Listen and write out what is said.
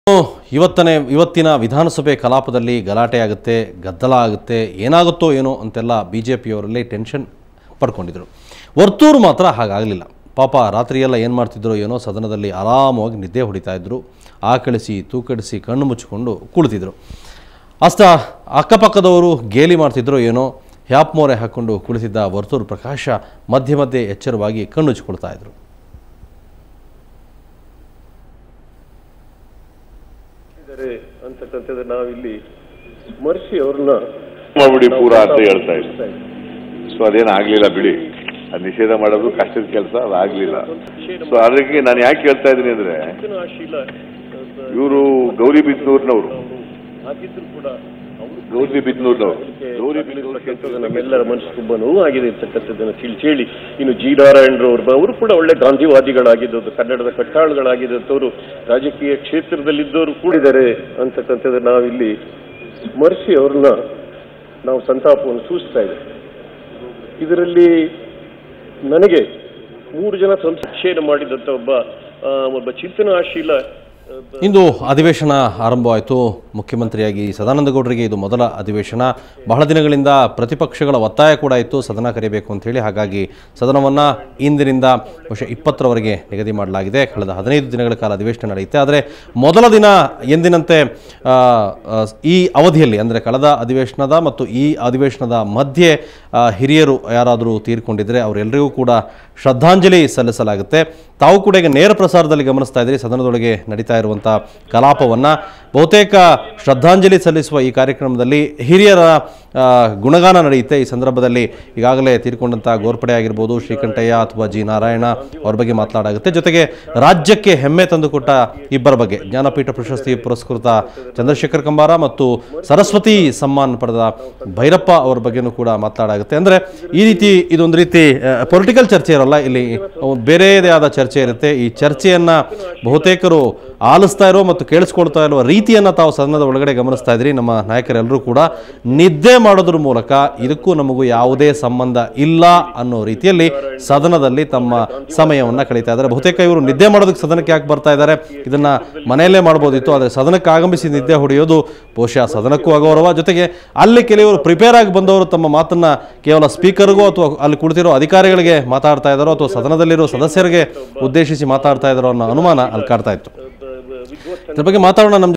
ಇವತ್ತನೇ ಇವತ್ತಿನ ವಿಧಾನಸಭೆ ಕಲಾಪದಲ್ಲಿ ಗಲಾಟೆ ಆಗುತ್ತೆ ಗದ್ದಲ ಆಗುತ್ತೆ ಏನಾಗುತ್ತೋ ಏನೋ ಅಂತೆಲ್ಲ ಬಿ ಜೆ ಪಿಯವರಲ್ಲಿ ಟೆನ್ಷನ್ ಪಡ್ಕೊಂಡಿದ್ರು ವರ್ತೂರು ಮಾತ್ರ ಹಾಗಾಗಲಿಲ್ಲ ಪಾಪ ರಾತ್ರಿಯೆಲ್ಲ ಏನು ಮಾಡ್ತಿದ್ರೋ ಏನೋ ಸದನದಲ್ಲಿ ಆರಾಮವಾಗಿ ನಿದ್ದೆ ಹೊಡಿತಾ ಇದ್ರು ಆಕಳಿಸಿ ತೂಕಡಿಸಿ ಕಣ್ಣು ಮುಚ್ಚಿಕೊಂಡು ಕುಳಿತಿದ್ರು ಅಷ್ಟ ಅಕ್ಕಪಕ್ಕದವರು ಗೇಲಿ ಮಾಡ್ತಿದ್ರೋ ಏನೋ ಹ್ಯಾಪ್ ಮೋರೆ ಹಾಕ್ಕೊಂಡು ಕುಳಿತಿದ್ದ ವರ್ತೂರು ಪ್ರಕಾಶ ಮಧ್ಯೆ ಮಧ್ಯೆ ಎಚ್ಚರವಾಗಿ ಕಣ್ಣುಚ್ಕೊಳ್ತಾ ಇದ್ರು ಇದ್ದಾರೆ ಅಂತಕ್ಕಂಥದ್ದು ನಾವಿಲ್ಲಿ ಸ್ಮರಿಸಿ ಅವ್ರನ್ನ ಮಾಡ್ಬಿಡಿ ಪೂರ ಅಂತ ಹೇಳ್ತಾ ಇದ್ರು ಸೊ ಅದೇನು ಆಗ್ಲಿಲ್ಲ ಬಿಡಿ ಅದು ನಿಷೇಧ ಮಾಡೋದು ಕಷ್ಟದ ಕೆಲಸ ಅದು ಆಗ್ಲಿಲ್ಲ ಸೊ ಅದಕ್ಕೆ ನಾನು ಯಾಕೆ ಹೇಳ್ತಾ ಇದ್ದೀನಿ ಅಂದ್ರೆ ಆಶೀಲ ಇವರು ಗೌರಿ ಬಿದ್ನೂರ್ನವರು ಆಗಿದ್ರು ಕೂಡ ಅವರು ಗೌರಿ ಬಿದ್ನೂರ್ನವರು ಗೌರಿ ಬಿದ್ನೂರ್ ಅಂತಕ್ಕಂಥದ್ದು ನಮ್ಮೆಲ್ಲರ ಮನಸ್ಸು ತುಂಬಾ ನೋವಾಗಿದೆ ಅಂತಕ್ಕಂಥದ್ದನ್ನು ತಿಳಿ ಹೇಳಿ ಇನ್ನು ಜಿ ನಾರಾಯಣರವರು ಅವರು ಕೂಡ ಒಳ್ಳೆ ಗಾಂಧಿವಾದಿಗಳಾಗಿದ್ದವರು ಕನ್ನಡದ ಕಟ್ಟಾಳುಗಳಾಗಿದ್ದಂಥವ್ರು ರಾಜಕೀಯ ಕ್ಷೇತ್ರದಲ್ಲಿದ್ದವರು ಕೂಡ ಇದ್ದಾರೆ ಅಂತಕ್ಕಂಥದ್ದು ನಾವಿಲ್ಲಿ ಸ್ಮರಿಸಿ ಅವ್ರನ್ನ ನಾವು ಸಂತಾಪವನ್ನು ಸೂಚಿಸ್ತಾ ಇದ್ದೇವೆ ಇದರಲ್ಲಿ ನನಗೆ ಮೂರು ಜನ ಸಂಶಯನ ಮಾಡಿದಂಥ ಒಬ್ಬ ಆ, ಒಬ್ಬ ಚಿಂತನಾಶೀಲ ಆ, ಇಂದು ಅಧಿವೇಶನ ಆರಂಭವಾಯಿತು ಮುಖ್ಯಮಂತ್ರಿಯಾಗಿ ಸದಾನಂದ ಗೌಡರಿಗೆ ಇದು ಮೊದಲ ಅಧಿವೇಶನ ಬಹಳ ದಿನಗಳಿಂದ ಪ್ರತಿಪಕ್ಷಗಳ ಒತ್ತಾಯ ಕೂಡ ಇತ್ತು ಸದನ ಕರೆಯಬೇಕು ಅಂತೇಳಿ ಹಾಗಾಗಿ ಸದನವನ್ನು ಇಂದಿನಿಂದ ಬಹುಶಃ ಇಪ್ಪತ್ತರವರೆಗೆ ನಿಗದಿ ಮಾಡಲಾಗಿದೆ ಕಳೆದ ಹದಿನೈದು ದಿನಗಳ ಕಾಲ ಅಧಿವೇಶನ ನಡೆಯುತ್ತೆ ಆದರೆ ಮೊದಲ ದಿನ ಎಂದಿನಂತೆ ಆ, ಆ, ಈ ಅವಧಿಯಲ್ಲಿ ಅಂದರೆ ಕಳೆದ ಅಧಿವೇಶನದ ಮತ್ತು ಈ ಅಧಿವೇಶನದ ಮಧ್ಯೆ ಆ, ಹಿರಿಯರು ಯಾರಾದರೂ ತೀರ್ಕೊಂಡಿದ್ರೆ ಅವರೆಲ್ಲರಿಗೂ ಕೂಡ ಶ್ರದ್ಧಾಂಜಲಿ ಸಲ್ಲಿಸಲಾಗುತ್ತೆ ತಾವು ಕೂಡ ಈಗ ನೇರ ಪ್ರಸಾರದಲ್ಲಿ ಗಮನಿಸ್ತಾ ಇದ್ದೀರಿ ಸದನದೊಳಗೆ ನಡೀತಾ ಇರುವಂಥ ಕಲಾಪವನ್ನು ಬಹುತೇಕ ಶ್ರದ್ಧಾಂಜಲಿ ಸಲ್ಲಿಸುವ ಈ ಕಾರ್ಯಕ್ರಮದಲ್ಲಿ ಹಿರಿಯರ ಆ, ಗುಣಗಾನ ನಡೆಯುತ್ತೆ ಈ ಸಂದರ್ಭದಲ್ಲಿ ಈಗಾಗಲೇ ತೀರ್ಕೊಂಡಂಥ ಗೋರ್ಪಡೆ ಆಗಿರ್ಬೋದು ಶ್ರೀಕಂಠಯ್ಯ ಅಥವಾ ಜಿ ನಾರಾಯಣ ಅವ್ರ ಬಗ್ಗೆ ಮಾತನಾಡಾಗುತ್ತೆ ಜೊತೆಗೆ ರಾಜ್ಯಕ್ಕೆ ಹೆಮ್ಮೆ ತಂದುಕೊಟ್ಟ ಇಬ್ಬರ ಬಗ್ಗೆ ಜ್ಞಾನಪೀಠ ಪ್ರಶಸ್ತಿ ಪುರಸ್ಕೃತ ಚಂದ್ರಶೇಖರ್ ಕಂಬಾರ ಮತ್ತು ಸರಸ್ವತಿ ಸಮ್ಮಾನ್ ಪಡೆದ ಭೈರಪ್ಪ ಅವ್ರ ಬಗ್ಗೆನೂ ಕೂಡ ಮಾತನಾಡಾಗುತ್ತೆ ಅಂದರೆ ಈ ರೀತಿ ಇದೊಂದು ರೀತಿ ಪೊಲಿಟಿಕಲ್ ಚರ್ಚೆ ಇರಲ್ಲ ಇಲ್ಲಿ ಒಂದು ಬೇರೆಯದೇ ಆದ ಚರ್ಚೆ ಇರುತ್ತೆ ಈ ಚರ್ಚೆಯನ್ನು ಬಹುತೇಕರು ಆಲಿಸ್ತಾ ಇರೋ ಮತ್ತು ಕೇಳಿಸ್ಕೊಳ್ತಾ ಇರುವ ರೀತಿಯನ್ನು ತಾವು ಸದನದ ಒಳಗಡೆ ಗಮನಿಸ್ತಾ ಇದ್ರಿ ನಮ್ಮ ನಾಯಕರೆಲ್ಲರೂ ಕೂಡ ನಿದ್ದೆ ಮಾಡೋದ್ರ ಮೂಲಕ ಇದಕ್ಕೂ ನಮಗೂ ಯಾವುದೇ ಸಂಬಂಧ ಇಲ್ಲ ಅನ್ನೋ ರೀತಿಯಲ್ಲಿ ಸದನದಲ್ಲಿ ತಮ್ಮ ಸಮಯವನ್ನು ಕಳೀತಾ ಇದ್ದಾರೆ ಬಹುತೇಕ ಇವರು ನಿದ್ದೆ ಮಾಡೋದಕ್ಕೆ ಸದನಕ್ಕೆ ಯಾಕೆ ಬರ್ತಾ ಇದ್ದಾರೆ ಇದನ್ನ ಮನೆಯಲ್ಲೇ ಮಾಡ್ಬೋದಿತ್ತು ಆದರೆ ಸದನಕ್ಕೆ ಆಗಮಿಸಿ ನಿದ್ದೆ ಹೊಡೆಯೋದು ಬಹುಶಃ ಸದನಕ್ಕೂ ಅಗೌರವ ಜೊತೆಗೆ ಅಲ್ಲಿ ಕೆಲವರು ಪ್ರಿಪೇರ್ ಆಗಿ ಬಂದವರು ತಮ್ಮ ಮಾತನ್ನ ಕೇವಲ ಸ್ಪೀಕರ್ಗೂ ಅಥವಾ ಅಲ್ಲಿ ಕುಳಿತಿರೋ ಅಧಿಕಾರಿಗಳಿಗೆ ಮಾತಾಡ್ತಾ ಇದ್ದಾರೋ ಅಥವಾ ಸದನದಲ್ಲಿರೋ ಸದಸ್ಯರಿಗೆ ಉದ್ದೇಶಿಸಿ ಮಾತಾಡ್ತಾ ಇದ್ದಾರೋ ಅನ್ನೋ ಅನುಮಾನ ಅಲ್ಲಿ ಕಾಡ್ತಾ ಇತ್ತು ವಿದ್ವತ್ ಇದ್ರ ಬಗ್ಗೆ ಮಾತಾಡೋಣ ನಮ್ಮ